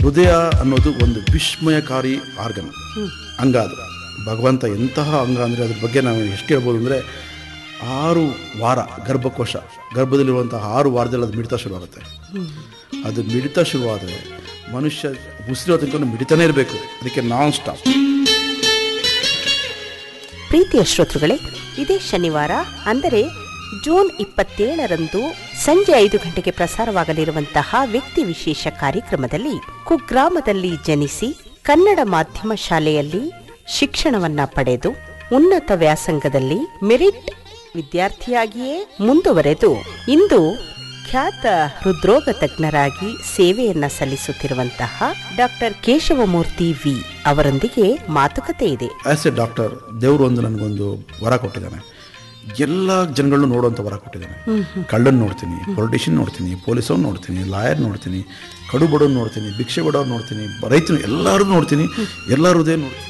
ಹೃದಯ ಅನ್ನೋದು ಒಂದು ವಿಸ್ಮಯಕಾರಿ ಆರ್ಗನ್ ಅಂಗ ಅದು ಭಗವಂತ ಎಂತಹ ಅಂಗ ಅಂದರೆ ಅದ್ರ ಬಗ್ಗೆ ನಾವು ಎಷ್ಟು ಹೇಳ್ಬೋದು ಅಂದರೆ ಆರು ವಾರ ಗರ್ಭಕೋಶ ಗರ್ಭದಲ್ಲಿರುವಂತಹ ಆರು ವಾರದಲ್ಲಿ ಅದು ಮಿಡಿತ ಶುರುವಾಗುತ್ತೆ ಅದು ಮಿಡಿತ ಶುರುವಾದರೆ ಮನುಷ್ಯ ಉಸಿರೋ ತನಕ ಮಿಡಿತಾನೇ ಇರಬೇಕು ಅದಕ್ಕೆ ನಾನ್ ಸ್ಟಾಪ್ ಪ್ರೀತಿಯ ಶ್ರೋತೃಗಳೇ ಇದೇ ಶನಿವಾರ ಅಂದರೆ ಜೂನ್ ಇಪ್ಪತ್ತೇಳರಂದು ಸಂಜೆ ಐದು ಗಂಟೆಗೆ ಪ್ರಸಾರವಾಗಲಿರುವಂತಹ ವ್ಯಕ್ತಿ ವಿಶೇಷ ಕಾರ್ಯಕ್ರಮದಲ್ಲಿ ಕುಗ್ರಾಮದಲ್ಲಿ ಜನಿಸಿ ಕನ್ನಡ ಮಾಧ್ಯಮ ಶಾಲೆಯಲ್ಲಿ ಶಿಕ್ಷಣವನ್ನ ಪಡೆದು ಉನ್ನತ ವ್ಯಾಸಂಗದಲ್ಲಿ ಮೆರಿಟ್ ವಿದ್ಯಾರ್ಥಿಯಾಗಿಯೇ ಮುಂದುವರೆದು ಇಂದು ಖ್ಯಾತ ಹೃದ್ರೋಗ ತಜ್ಞರಾಗಿ ಸೇವೆಯನ್ನ ಸಲ್ಲಿಸುತ್ತಿರುವಂತಹ ಡಾಕ್ಟರ್ ಕೇಶವಮೂರ್ತಿ ವಿ ಅವರೊಂದಿಗೆ ಮಾತುಕತೆ ಇದೆ ಆ್ಯಸ್ ಎ ಡಾಕ್ಟರ್ ದೇವರು ಒಂದು ನನಗೊಂದು ವರ ಕೊಟ್ಟಿದ್ದಾನೆ ಎಲ್ಲ ಜನಗಳನ್ನೂ ನೋಡುವಂಥ ವರ ಕೊಟ್ಟಿದ್ದಾನೆ ಕಳ್ಳನ್ ನೋಡ್ತೀನಿ ಪೊಲಿಟಿಷಿಯನ್ ನೋಡ್ತೀನಿ ಪೊಲೀಸವ್ನು ನೋಡ್ತೀನಿ ಲಾಯರ್ ನೋಡ್ತೀನಿ ಕಡು ಬಡವ್ನು ನೋಡ್ತೀನಿ ಭಿಕ್ಷೆ ಬಡವ್ರು ನೋಡ್ತೀನಿ ರೈತನು ಎಲ್ಲರೂ ನೋಡ್ತೀನಿ ಎಲ್ಲರದೇ ನೋಡ್ತೀನಿ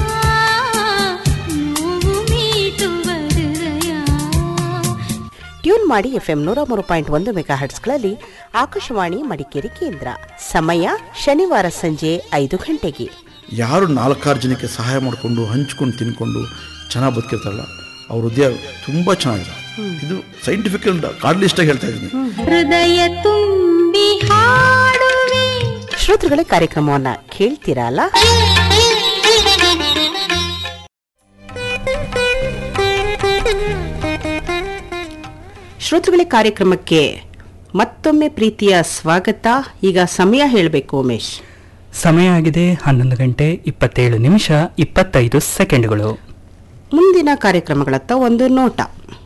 ನೋವು ಮೀಟುವ ಹೃದಯ ಟ್ಯೂನ್ ಮಾಡಿ ಎಫ್ಎಂ ನೂರ ಮೂರು ಪಾಯಿಂಟ್ ಒಂದು ಮೆಗಾ ಹರ್ಟ್ಸ್ಗಳಲ್ಲಿ ಆಕಾಶವಾಣಿ ಮಡಿಕೇರಿ ಕೇಂದ್ರ ಸಮಯ ಶನಿವಾರ ಸಂಜೆ ಐದು ಗಂಟೆಗೆ ಯಾರು ನಾಲ್ಕಾರು ಜನಕ್ಕೆ ಸಹಾಯ ಮಾಡಿಕೊಂಡು ಹಂಚ್ಕೊಂಡು ತಿನ್ಕೊಂಡು ಚೆನ್ನಾಗಿ ಬದುಕಿರ್ತಾರಲ್ಲ ಅವ್ರ ಹೃದಯ ತುಂಬ ಚೆನ್ನಾಗಿದೆ ಇದು ಸೈಂಟಿಫಿಕ್ ಕಾರ್ಡ್ಲಿಸ್ಟಾಗಿ ಹೇಳ್ತಾ ಇದ್ದೀನಿ ಹೃದಯ ತುಂಬಿ ಹಾಡುವೆ ಶ್ರೋತೃಗಳೇ ಕಾರ್ಯಕ್ರಮವನ್ನ ಕೇಳ್ತೀರಲ್ಲ ಶ್ರೋತೃಗಳೇ ಕಾರ್ಯಕ್ರಮಕ್ಕೆ ಮತ್ತೊಮ್ಮೆ ಪ್ರೀತಿಯ ಸ್ವಾಗತ ಈಗ ಸಮಯ ಹೇಳಬೇಕು ಉಮೇಶ್ ಸಮಯ ಆಗಿದೆ ಹನ್ನೊಂದು ಗಂಟೆ ಇಪ್ಪತ್ತೇಳು ನಿಮಿಷ ಇಪ್ಪತ್ತೈದು ಸೆಕೆಂಡ್ಗಳು ಮುಂದಿನ ಕಾರ್ಯಕ್ರಮಗಳತ್ತ ಒಂದು ನೋಟ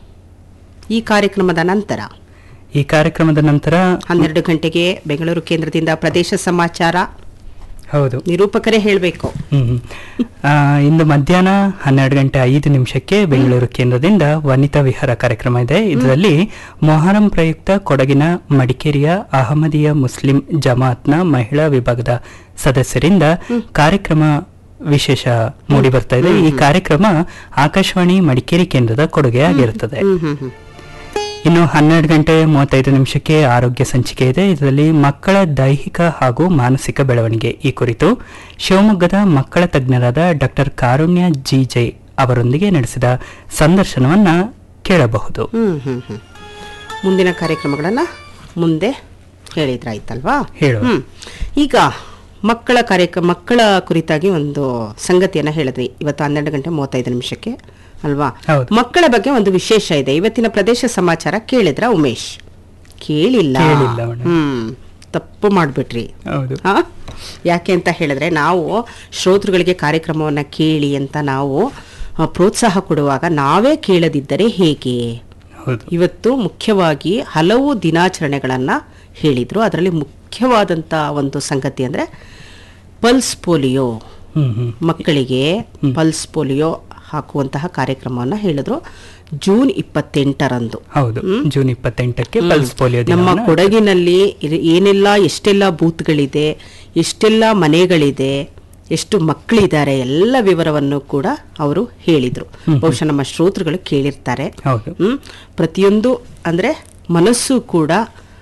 ಈ ಕಾರ್ಯಕ್ರಮದ ನಂತರ ಈ ಕಾರ್ಯಕ್ರಮದ ನಂತರ ಹನ್ನೆರಡು ಗಂಟೆಗೆ ಬೆಂಗಳೂರು ಕೇಂದ್ರದಿಂದ ಪ್ರದೇಶ ಸಮಾಚಾರ ಹೌದು ನಿರೂಪಕರೇ ಹೇಳಬೇಕು ಹ್ಮ್ ಆ, ಇಂದು ಮಧ್ಯಾಹ್ನ ಹನ್ನೆರಡು ಗಂಟೆ ಐದು ನಿಮಿಷಕ್ಕೆ ಬೆಂಗಳೂರು ಕೇಂದ್ರದಿಂದ ವನಿತಾ ವಿಹಾರ ಕಾರ್ಯಕ್ರಮ ಇದೆ ಇದರಲ್ಲಿ ಮೊಹರಂ ಪ್ರಯುಕ್ತ ಕೊಡಗಿನ ಮಡಿಕೇರಿಯ ಅಹಮದಿಯ ಮುಸ್ಲಿಂ ಜಮಾತ್ನ ಮಹಿಳಾ ವಿಭಾಗದ ಸದಸ್ಯರಿಂದ ಕಾರ್ಯಕ್ರಮ ವಿಶೇಷ ಮೂಡಿ ಬರ್ತಾ ಇದೆ ಈ ಕಾರ್ಯಕ್ರಮ ಆಕಾಶವಾಣಿ ಮಡಿಕೇರಿ ಕೇಂದ್ರದ ಕೊಡುಗೆ ಆಗಿರುತ್ತದೆ ಇನ್ನು ಹನ್ನೆರಡು ಗಂಟೆ ಮೂವತ್ತೈದು ನಿಮಿಷಕ್ಕೆ ಆರೋಗ್ಯ ಸಂಚಿಕೆ ಇದೆ ಇದರಲ್ಲಿ ಮಕ್ಕಳ ದೈಹಿಕ ಹಾಗೂ ಮಾನಸಿಕ ಬೆಳವಣಿಗೆ ಈ ಕುರಿತು ಶಿವಮೊಗ್ಗದ ಮಕ್ಕಳ ತಜ್ಞರಾದ ಡಾಕ್ಟರ್ ಕಾರುಣ್ಯ ಜಿ ಜೈ ಅವರೊಂದಿಗೆ ನಡೆಸಿದ ಸಂದರ್ಶನವನ್ನ ಕೇಳಬಹುದು ಹ್ಮ್ ಹ್ಮ್ ಹ್ಮ್ ಮುಂದಿನ ಕಾರ್ಯಕ್ರಮಗಳನ್ನ ಮುಂದೆ ಹೇಳಿದ್ರಾಯ್ತಲ್ವಾ ಹೇಳುವ. ಹ್ಮ್ ಈಗ ಮಕ್ಕಳ ಕಾರ್ಯಕ್ರಮ ಮಕ್ಕಳ ಕುರಿತಾಗಿ ಒಂದು ಸಂಗತಿಯನ್ನ ಹೇಳಿದ್ವಿ ಇವತ್ತು ಹನ್ನೆರಡು ಗಂಟೆ ಮೂವತ್ತೈದು ನಿಮಿಷಕ್ಕೆ ಅಲ್ವಾ ಹೌದು. ಮಕ್ಕಳ ಬಗ್ಗೆ ಒಂದು ವಿಶೇಷ ಇದೆ ಇವತ್ತಿನ ಪ್ರದೇಶ ಸಮಾಚಾರ ಕೇಳಿದ್ರ ಉಮೇಶ್ ಕೇಳಿಲ್ಲ ಕೇಳಿಲ್ಲ ಮೇಡಮ್. ಹ್ಮ್ ತಪ್ಪು ಮಾಡ್ಬಿಟ್ರಿ ಹೌದು ಆ? ಯಾಕೆ ಅಂತ ಹೇಳಿದ್ರೆ ನಾವು ಶ್ರೋತೃಗಳಿಗೆ ಕಾರ್ಯಕ್ರಮವನ್ನ ಕೇಳಿ ಅಂತ ನಾವು ಆ, ಪ್ರೋತ್ಸಾಹ ಕೊಡುವಾಗ ನಾವೇ ಕೇಳದಿದ್ದರೆ ಹೇಗೆ ಹೌದು ಇವತ್ತು ಮುಖ್ಯವಾಗಿ ಹಲವು ದಿನಾಚರಣೆಗಳನ್ನ ಹೇಳಿದ್ರು ಅದರಲ್ಲಿ ಮುಖ್ಯವಾದಂತ ಒಂದು ಸಂಗತಿ ಅಂದ್ರೆ ಪಲ್ಸ್ ಪೋಲಿಯೋ ಹ್ಮ್ ಹ್ಮ್ ಮಕ್ಕಳಿಗೆ ಪಲ್ಸ್ ಪೋಲಿಯೋ ಹಾಕುವಂತಹ ಕಾರ್ಯಕ್ರಮವನ್ನ ಹೇಳಿದ್ರು ಜೂನ್ ಇಪ್ಪತ್ತೆಂಟರಂದು ಹೌದು ಜೂನ್ ಇಪ್ಪತ್ತೆಂಟಕ್ಕೆ ಪಲ್ಸ್ ಪೋಲಿಯೋ ನಮ್ಮ ದಿನವನ್ನ ಕೊಡಗಿನಲ್ಲಿ ಇರ್- ಏನೆಲ್ಲ ಎಷ್ಟೆಲ್ಲ ಬೂತ್ಗಳಿದೆ ಎಷ್ಟೆಲ್ಲ ಮನೆಗಳಿದೆ ಎಷ್ಟು ಮಕ್ಕಳಿದ್ದಾರೆ ಎಲ್ಲ ವಿವರವನ್ನು ಕೂಡ ಅವರು ಹೇಳಿದ್ರು ಬಹುಶಃ ನಮ್ಮ ಶ್ರೋತೃಗಳು ಕೇಳಿರ್ತಾರೆ ಹೌದು ಹ್ಮ್ ಪ್ರತಿಯೊಂದು ಅಂದ್ರೆ ಮನಸ್ಸು ಕೂಡ